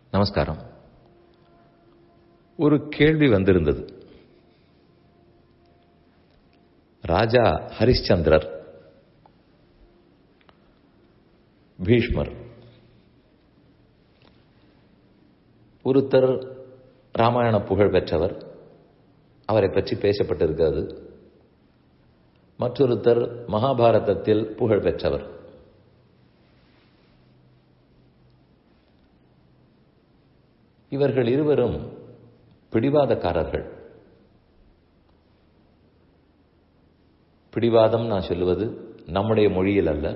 நமஸ்காரம் ஒரு கேள்வி வந்திருந்தது ராஜா ஹரிಶ್ಚಂದ್ரர் பீஷ்மர் ஒருத்தர் ராமாயண புகழ் பெற்றவர் அவரை பற்றி பேசப்பட்டிருக்கிறது மற்றொருத்தர் மகாபாரதத்தில் புகழ் பெற்றவர் இவர்கள் இருவரும் பிடிவாதக்காரர்கள் பிடிவாதம் நான் சொல்லுவது நம்முடைய மொழியில் அல்ல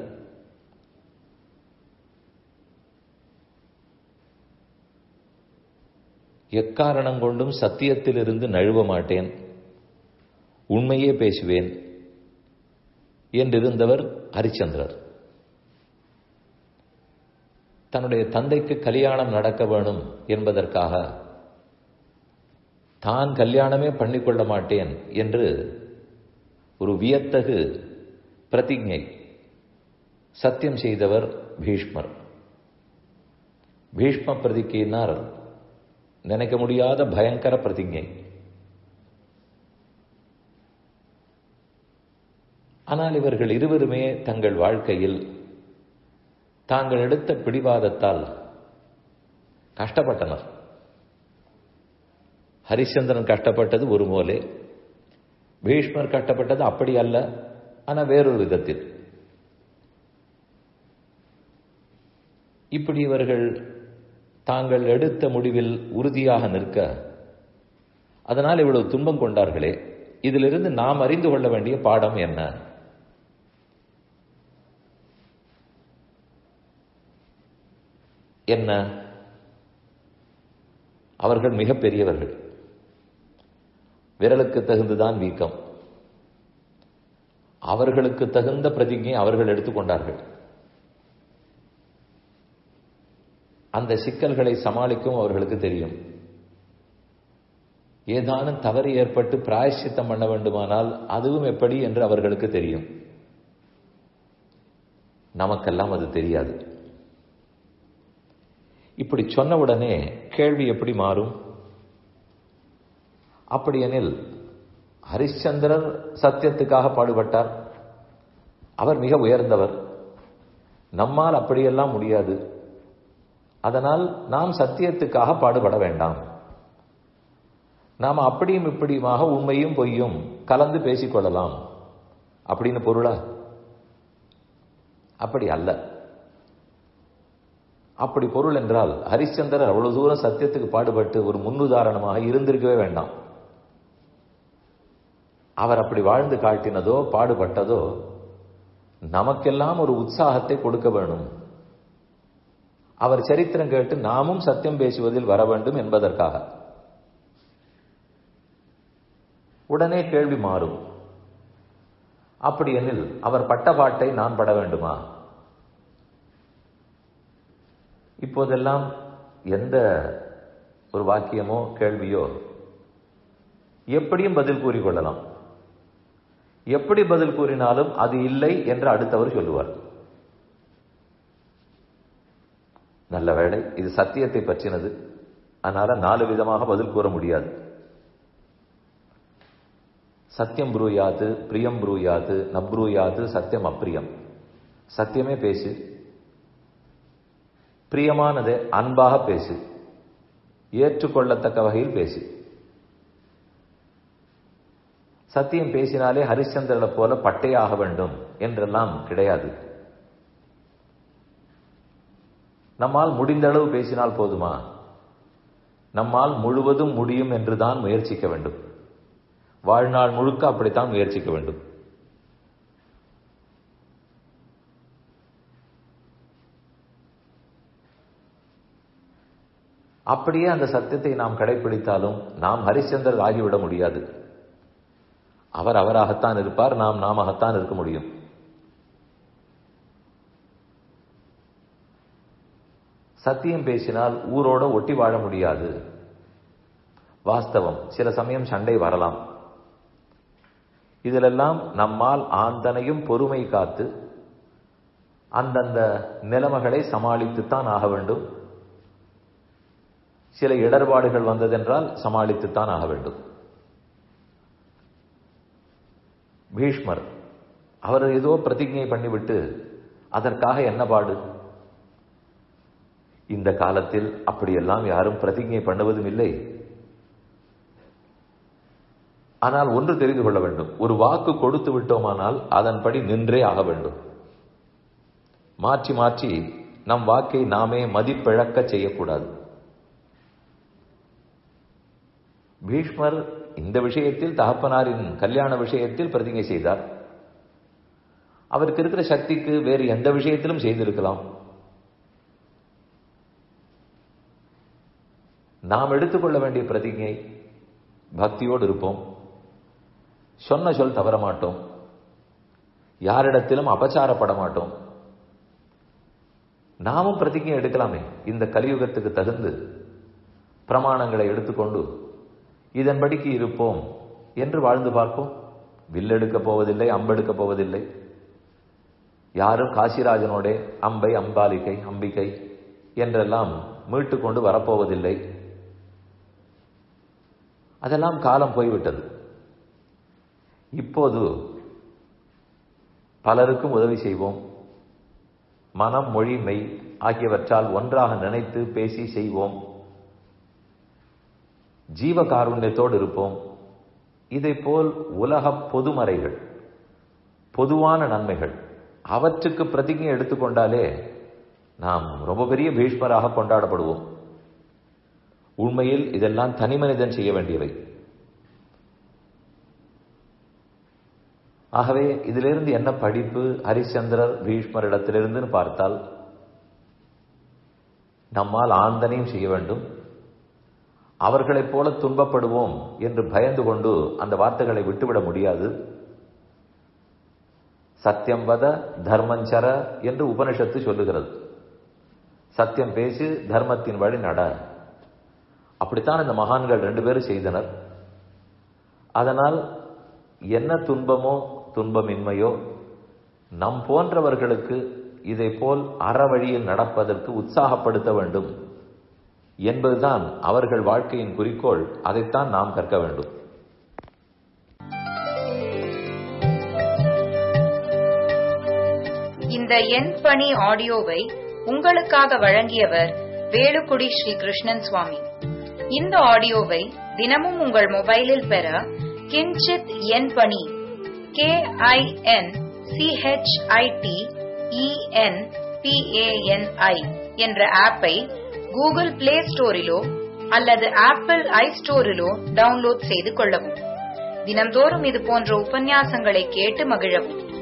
எக்காரணம் கொண்டும் சத்தியத்திலிருந்து நழுவ மாட்டேன் உண்மையே பேசுவேன் என்றிருந்தவர் ஹரிச்சந்திரர் தன்னுடைய தந்தைக்கு கல்யாணம் நடக்க வேணும் என்பதற்காக தான் கல்யாணமே பண்ணிக்கொள்ள மாட்டேன் என்று ஒரு வியத்தகு பிரதிஜை சத்தியம் செய்தவர் பீஷ்மர் பீஷ்ம பிரதிக்கையினார் நினைக்க முடியாத பயங்கர பிரதிஜை ஆனால் இவர்கள் இருவருமே தங்கள் வாழ்க்கையில் தாங்கள் எடுத்த பிடிவாதத்தால் கஷ்டப்பட்டனர் ஹரிச்சந்திரன் கஷ்டப்பட்டது ஒரு மூலே பீஷ்மர் கஷ்டப்பட்டது அப்படி அல்ல ஆனால் வேறொரு விதத்தில் இப்படி இவர்கள் தாங்கள் எடுத்த முடிவில் உறுதியாக நிற்க அதனால் இவ்வளவு துன்பம் கொண்டார்களே இதிலிருந்து நாம் அறிந்து கொள்ள வேண்டிய பாடம் என்ன என்ன அவர்கள் மிக பெரியவர்கள் விரலுக்கு தகுந்துதான் வீக்கம் அவர்களுக்கு தகுந்த பிரதிஜை அவர்கள் எடுத்துக்கொண்டார்கள் அந்த சிக்கல்களை சமாளிக்கும் அவர்களுக்கு தெரியும் ஏதானும் தவறு ஏற்பட்டு பிராயசித்தம் பண்ண வேண்டுமானால் அதுவும் எப்படி என்று அவர்களுக்கு தெரியும் நமக்கெல்லாம் அது தெரியாது இப்படி சொன்னவுடனே கேள்வி எப்படி மாறும் அப்படியெனில் ஹரிಶ್ಚಂದ್ரர் சத்தியத்துக்காக பாடுபட்டார் அவர் மிக உயர்ந்தவர் நம்மால் அப்படியெல்லாம் முடியாது அதனால் நாம் சத்தியத்துக்காக பாடுபட வேண்டாம் நாம் அப்படியும் இப்படியுமாக உண்மையும் பொய்யும் கலந்து பேசிக்கொள்ளலாம் அப்படின்னு பொருளா அப்படி அல்ல அப்படி பொருள் என்றால் ஹரிச்சந்திரர் அவ்வளவு தூரம் சத்தியத்துக்கு பாடுபட்டு ஒரு முன்னுதாரணமாக இருந்திருக்கவே வேண்டாம் அவர் அப்படி வாழ்ந்து காட்டினதோ பாடுபட்டதோ நமக்கெல்லாம் ஒரு உற்சாகத்தை கொடுக்க வேணும் அவர் சரித்திரம் கேட்டு நாமும் சத்தியம் பேசுவதில் வர வேண்டும் என்பதற்காக உடனே கேள்வி மாறும் அப்படி எனில் அவர் பட்ட பாட்டை நான் பட வேண்டுமா இப்போதெல்லாம் எந்த ஒரு வாக்கியமோ கேள்வியோ எப்படியும் பதில் கூறிக்கொள்ளலாம் எப்படி பதில் கூறினாலும் அது இல்லை என்று அடுத்தவர் சொல்லுவார் நல்ல வேலை இது சத்தியத்தை பற்றினது அதனால நாலு விதமாக பதில் கூற முடியாது சத்தியம் புரூயாது பிரியம் புரூயாது நப்ரூயாது சத்தியம் அப்பிரியம் சத்தியமே பேசு பிரியமானது அன்பாக பேசு ஏற்றுக்கொள்ளத்தக்க வகையில் பேசு சத்தியம் பேசினாலே ஹரிச்சந்திரனை போல பட்டையாக வேண்டும் என்றெல்லாம் கிடையாது நம்மால் முடிந்த அளவு பேசினால் போதுமா நம்மால் முழுவதும் முடியும் என்றுதான் முயற்சிக்க வேண்டும் வாழ்நாள் முழுக்க அப்படித்தான் முயற்சிக்க வேண்டும் அப்படியே அந்த சத்தியத்தை நாம் கடைபிடித்தாலும் நாம் ஹரிச்சந்திரர் ஆகிவிட முடியாது அவர் அவராகத்தான் இருப்பார் நாம் நாமகத்தான் இருக்க முடியும் சத்தியம் பேசினால் ஊரோட ஒட்டி வாழ முடியாது வாஸ்தவம் சில சமயம் சண்டை வரலாம் இதிலெல்லாம் நம்மால் ஆந்தனையும் பொறுமை காத்து அந்தந்த நிலைமைகளை சமாளித்துத்தான் ஆக வேண்டும் சில இடர்பாடுகள் வந்ததென்றால் சமாளித்துத்தான் ஆக வேண்டும் பீஷ்மர் அவர் ஏதோ பிரதிஜை பண்ணிவிட்டு அதற்காக என்ன பாடு இந்த காலத்தில் அப்படியெல்லாம் யாரும் பிரதிஜை பண்ணுவதும் இல்லை ஆனால் ஒன்று தெரிந்து கொள்ள வேண்டும் ஒரு வாக்கு கொடுத்து விட்டோமானால் அதன்படி நின்றே ஆக வேண்டும் மாற்றி மாற்றி நம் வாக்கை நாமே மதிப்பிழக்க செய்யக்கூடாது பீஷ்மர் இந்த விஷயத்தில் தகப்பனாரின் கல்யாண விஷயத்தில் பிரதிஜை செய்தார் அவருக்கு இருக்கிற சக்திக்கு வேறு எந்த விஷயத்திலும் செய்திருக்கலாம் நாம் எடுத்துக்கொள்ள வேண்டிய பிரதிஜை பக்தியோடு இருப்போம் சொன்ன சொல் தவற மாட்டோம் யாரிடத்திலும் அபச்சாரப்பட மாட்டோம் நாமும் பிரதிஜை எடுக்கலாமே இந்த கலியுகத்துக்கு தகுந்து பிரமாணங்களை எடுத்துக்கொண்டு இதன்படிக்கு இருப்போம் என்று வாழ்ந்து பார்ப்போம் வில்லெடுக்க போவதில்லை அம்பெடுக்க போவதில்லை யாரும் காசிராஜனோட அம்பை அம்பாலிகை அம்பிகை என்றெல்லாம் மீட்டு கொண்டு வரப்போவதில்லை அதெல்லாம் காலம் போய்விட்டது இப்போது பலருக்கும் உதவி செய்வோம் மனம் மொழி மெய் ஆகியவற்றால் ஒன்றாக நினைத்து பேசி செய்வோம் ஜீவ காருண்யத்தோடு இருப்போம் இதை போல் உலக பொதுமறைகள் பொதுவான நன்மைகள் அவற்றுக்கு பிரதிஜை எடுத்துக்கொண்டாலே நாம் ரொம்ப பெரிய பீஷ்மராக கொண்டாடப்படுவோம் உண்மையில் இதெல்லாம் தனி மனிதன் செய்ய வேண்டியவை ஆகவே இதிலிருந்து என்ன படிப்பு ஹரிச்சந்திரர் பீஷ்மர் இடத்திலிருந்துன்னு பார்த்தால் நம்மால் ஆந்தனையும் செய்ய வேண்டும் அவர்களைப் போல துன்பப்படுவோம் என்று பயந்து கொண்டு அந்த வார்த்தைகளை விட்டுவிட முடியாது சத்தியம் வத தர்மஞ்சர என்று உபனிஷத்து சொல்லுகிறது சத்தியம் பேசு தர்மத்தின் வழி நட அப்படித்தான் இந்த மகான்கள் ரெண்டு பேரும் செய்தனர் அதனால் என்ன துன்பமோ துன்பமின்மையோ நம் போன்றவர்களுக்கு இதை போல் அறவழியில் நடப்பதற்கு உற்சாகப்படுத்த வேண்டும் என்பதுதான் அவர்கள் வாழ்க்கையின் குறிக்கோள் அதைத்தான் நாம் கற்க வேண்டும் இந்த எண் பணி ஆடியோவை உங்களுக்காக வழங்கியவர் வேலுக்குடி ஸ்ரீ கிருஷ்ணன் சுவாமி இந்த ஆடியோவை தினமும் உங்கள் மொபைலில் பெற கிஞ்சித் எண் பணி கே ஐ என் சிஹெச்ஐடி இஎன் பிஏஎன்ஐ என்ற ஆப்பை கூகுள் பிளே ஸ்டோரிலோ அல்லது ஆப்பிள் ஐ ஸ்டோரிலோ டவுன்லோட் செய்து கொள்ளவும் தினம்தோறும் இது போன்ற உபன்யாசங்களை கேட்டு மகிழவும்